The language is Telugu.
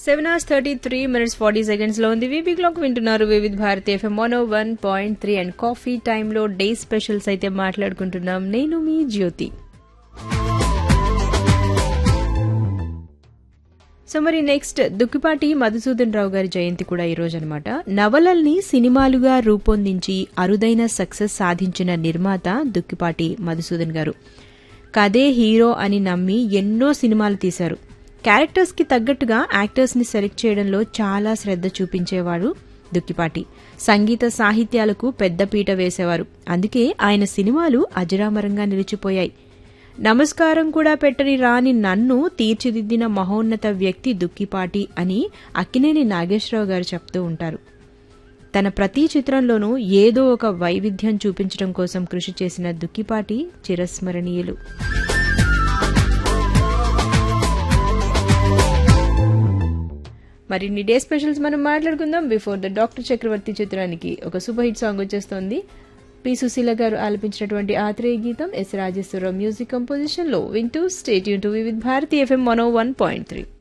seven hours thirty three minutes forty seconds లో ఉంది వీబీ క్లాక్ వింటున్నారు వివిధ్ భారతి ఎఫ్ఎం మోనో one point three and coffee టైంలో డే స్పెషల్స్ అయితే మాట్లాడుకుంటున్నాం నేను మీ జ్యోతి సో మరి నెక్స్ట్ దుక్కిపాటి మధుసూదన్ రావు గారి జయంతి కూడా ఈ రోజు అనమాట నవలల్ని సినిమాలుగా రూపొందించి అరుదైన సక్సెస్ సాధించిన నిర్మాత దుక్కిపాటి మధుసూదన్ గారు కదే హీరో అని నమ్మి ఎన్నో సినిమాలు తీశారు క్యారెక్టర్స్ కి తగ్గట్టుగా యాక్టర్స్ ని సెలెక్ట్ చేయడంలో చాలా శ్రద్ధ చూపించేవాడు దుక్కిపాటి సంగీత సాహిత్యాలకు పెద్ద పీట వేసేవారు అందుకే ఆయన సినిమాలు అజరామరంగా నిలిచిపోయాయి నమస్కారం కూడా పెట్టని రాని నన్ను తీర్చిదిద్దిన మహోన్నత వ్యక్తి దుక్కిపాటి అని అక్కినేని నాగేశ్వరరావు గారు చెప్తూ ఉంటారు తన ప్రతి చిత్రంలోనూ ఏదో ఒక వైవిధ్యం చూపించడం కోసం కృషి చేసిన దుక్కిపాటి చిరస్మరణీయులు మరిన్ని డే స్పెషల్స్ మనం మాట్లాడుకుందాం బిఫోర్ ద డాక్టర్ చక్రవర్తి చిత్రానికి ఒక సూపర్ హిట్ సాంగ్ వచ్చేస్తోంది పి సుశీల గారు ఆలపించినటువంటి ఆత్రేయ గీతం ఎస్ రాజేశ్వరరావు మ్యూజిక్ కంపోజిషన్ లో వింటూ స్టేట్ యూన్ to with Bharati F M one one point three